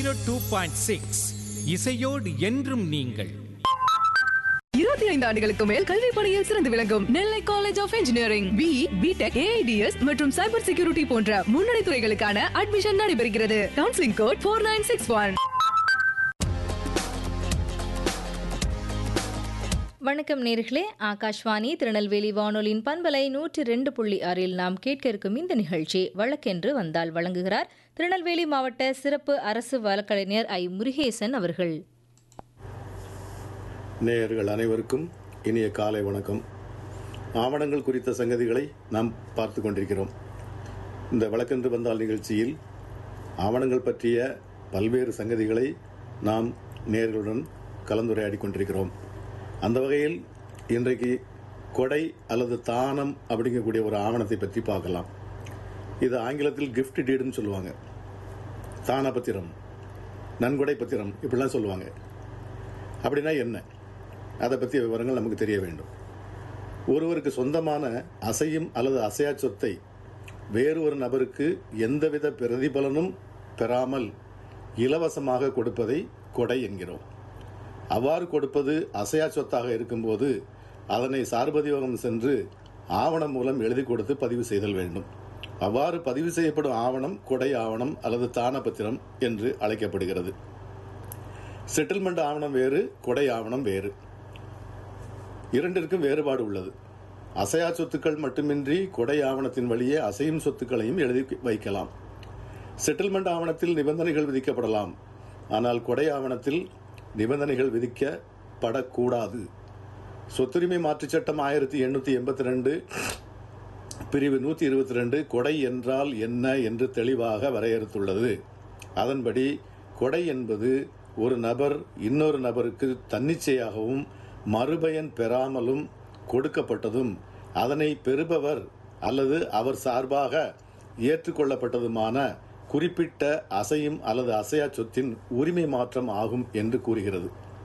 two point six இசையோடு என்றும் நீங்கள் இருபத்தி ஐந்து ஆண்டுகளுக்கு மேல் கல்வி பணியில் சிறந்து விளங்கும் Nellai college of engineering B BTech AIDS மற்றும் சைபர் செக்யூரிட்டி போன்ற முன்னணி துறைகளுக்கான அட்மிஷன் நடைபெறுகிறது counselling code four nine six one வணக்கம் நேர்களே ஆகாஷ்வாணி திருநெல்வேலி வானொலியின் பண்பலை நூற்றி ரெண்டு புள்ளி ஆறில் நாம் கேட்க இருக்கும் இந்த நிகழ்ச்சி வழக்கென்று வந்தால் வழங்குகிறார் திருநெல்வேலி மாவட்ட சிறப்பு அரசு வழக்கறிஞர் ஐ முருகேசன் அவர்கள் நேயர்கள் அனைவருக்கும் இனிய காலை வணக்கம் ஆவணங்கள் குறித்த சங்கதிகளை நாம் பார்த்து கொண்டிருக்கிறோம் இந்த வழக்கென்று வந்தால் நிகழ்ச்சியில் ஆவணங்கள் பற்றிய பல்வேறு சங்கதிகளை நாம் நேயர்களுடன் கலந்துரையாடி கொண்டிருக்கிறோம் அந்த வகையில் இன்றைக்கு கொடை அல்லது தானம் அப்படிங்கக்கூடிய ஒரு ஆவணத்தை பற்றி பார்க்கலாம் இது ஆங்கிலத்தில் கிஃப்ட் டீடுன்னு சொல்லுவாங்க தான பத்திரம் நன்கொடை பத்திரம் இப்படிலாம் சொல்லுவாங்க அப்படின்னா என்ன அதை பற்றிய விவரங்கள் நமக்கு தெரிய வேண்டும் ஒருவருக்கு சொந்தமான அசையும் அல்லது அசையா சொத்தை வேறு ஒரு நபருக்கு எந்தவித பிரதிபலனும் பெறாமல் இலவசமாக கொடுப்பதை கொடை என்கிறோம் அவ்வாறு கொடுப்பது அசையா சொத்தாக இருக்கும்போது அதனை சார்பதிவகம் சென்று ஆவணம் மூலம் எழுதி கொடுத்து பதிவு செய்தல் வேண்டும் அவ்வாறு பதிவு செய்யப்படும் ஆவணம் கொடை ஆவணம் அல்லது தான பத்திரம் என்று அழைக்கப்படுகிறது செட்டில்மெண்ட் ஆவணம் வேறு கொடை ஆவணம் வேறு இரண்டிற்கும் வேறுபாடு உள்ளது அசையா சொத்துக்கள் மட்டுமின்றி கொடை ஆவணத்தின் வழியே அசையும் சொத்துக்களையும் எழுதி வைக்கலாம் செட்டில்மெண்ட் ஆவணத்தில் நிபந்தனைகள் விதிக்கப்படலாம் ஆனால் கொடை ஆவணத்தில் நிபந்தனைகள் விதிக்கப்படக்கூடாது சொத்துரிமை மாற்றுச் சட்டம் ஆயிரத்தி எண்ணூற்றி எண்பத்தி ரெண்டு பிரிவு நூற்றி இருபத்தி ரெண்டு கொடை என்றால் என்ன என்று தெளிவாக வரையறுத்துள்ளது அதன்படி கொடை என்பது ஒரு நபர் இன்னொரு நபருக்கு தன்னிச்சையாகவும் மறுபயன் பெறாமலும் கொடுக்கப்பட்டதும் அதனை பெறுபவர் அல்லது அவர் சார்பாக ஏற்றுக்கொள்ளப்பட்டதுமான குறிப்பிட்ட அசையும் அல்லது அசையா சொத்தின் உரிமை மாற்றம் ஆகும் என்று கூறுகிறது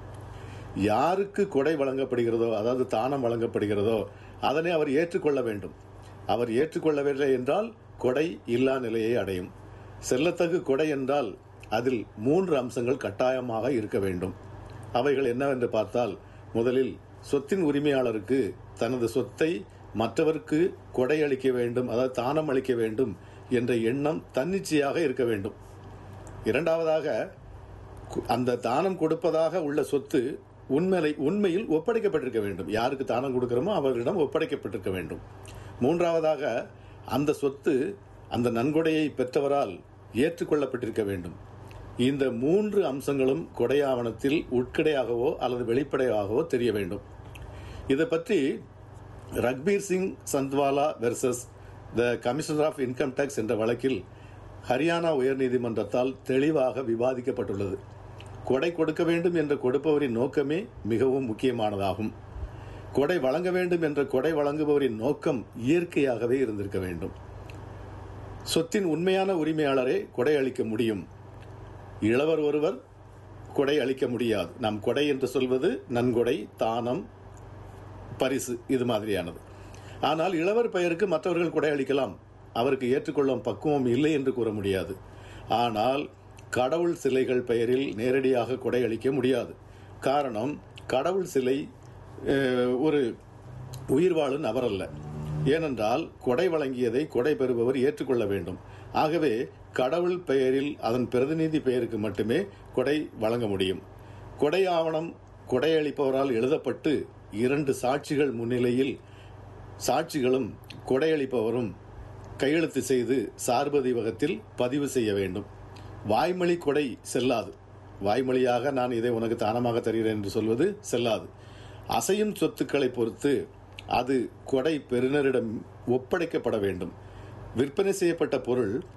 யாருக்கு கொடை வழங்கப்படுகிறதோ அதாவது தானம் வழங்கப்படுகிறதோ அதனை அவர் ஏற்றுக்கொள்ள வேண்டும் அவர் ஏற்றுக்கொள்ளவில்லை என்றால் கொடை இல்லா நிலையை அடையும் செல்லத்தகு கொடை என்றால் அதில் மூன்று அம்சங்கள் கட்டாயமாக இருக்க வேண்டும் அவைகள் என்னவென்று பார்த்தால் முதலில் சொத்தின் உரிமையாளருக்கு தனது சொத்தை மற்றவருக்கு கொடை அளிக்க வேண்டும் அதாவது தானம் அளிக்க வேண்டும் என்ற எண்ணம் தன்னிச்சையாக இருக்க வேண்டும் இரண்டாவதாக கு- அந்த தானம் கொடுப்பதாக உள்ள சொத்து உண்மையை உண்மையில் ஒப்படைக்கப்பட்டிருக்க வேண்டும் யாருக்கு தானம் கொடுக்கிறோமோ அவர்களிடம் ஒப்படைக்கப்பட்டிருக்க வேண்டும் மூன்றாவதாக அந்த சொத்து அந்த நன்கொடையை பெற்றவரால் ஏற்றுக்கொள்ளப்பட்டிருக்க வேண்டும் இந்த மூன்று அம்சங்களும் கொடை ஆவணத்தில் உட்கடையாகவோ அல்லது வெளிப்படையாகவோ தெரிய வேண்டும் இதை பற்றி Rakbir Singh Chandwala versus the commissioner of income tax என்ற வழக்கில் ஹரியானா உயர்நீதிமன்றத்தால் தெளிவாக விவாதிக்கப்பட்டுள்ளது கொடை கொடுக்க வேண்டும் என்ற கொடுப்பவரின் நோக்கமே மிகவும் முக்கியமானதாகும் கொடை வழங்க வேண்டும் என்ற கொடை வழங்குபவரின் நோக்கம் இயற்கையாகவே இருந்திருக்க வேண்டும் சொத்தின் உண்மையான உரிமையாளரே கொடை அளிக்க முடியும் இளவர் ஒருவர் கொடை அளிக்க முடியாது நாம் கொடை என்று சொல்வது நன்கொடை தானம் பரிசு இது மாதிரியானது ஆனால் இளவர் பெயருக்கு மற்றவர்கள் கொடை அளிக்கலாம் அவருக்கு ஏற்றுக்கொள்ளும் பக்குவம் இல்லை என்று கூற முடியாது ஆனால் கடவுள் சிலைகள் பெயரில் நேரடியாக கொடை அளிக்க முடியாது காரணம் கடவுள் சிலை அஹ், ஒரு உயிர் வாழும் நபர் அல்ல ஏனென்றால் கொடை வழங்கியதை கொடை பெறுபவர் ஏற்றுக்கொள்ள வேண்டும் ஆகவே கடவுள் பெயரில் அதன் பிரதிநிதி பெயருக்கு மட்டுமே கொடை வழங்க முடியும் கொடை ஆவணம் கொடையளிப்பவரால் எழுதப்பட்டு இரண்டு சாட்சிகள் முன்னிலையில் சாட்சிகளும் கொடையளிப்பவரும் கையெழுத்து செய்து சார்பதிவகத்தில் பதிவு செய்ய வேண்டும் வாய்மொழி கொடை செல்லாது வாய்மொழியாக நான் இதை உனக்கு தானமாக தருகிறேன் என்று சொல்வது செல்லாது அசையும் சொத்துக்களை பொறுத்து அது கொடை பெறுநரிடம் ஒப்படைக்கப்பட வேண்டும் விற்பனை செய்யப்பட்ட பொருள்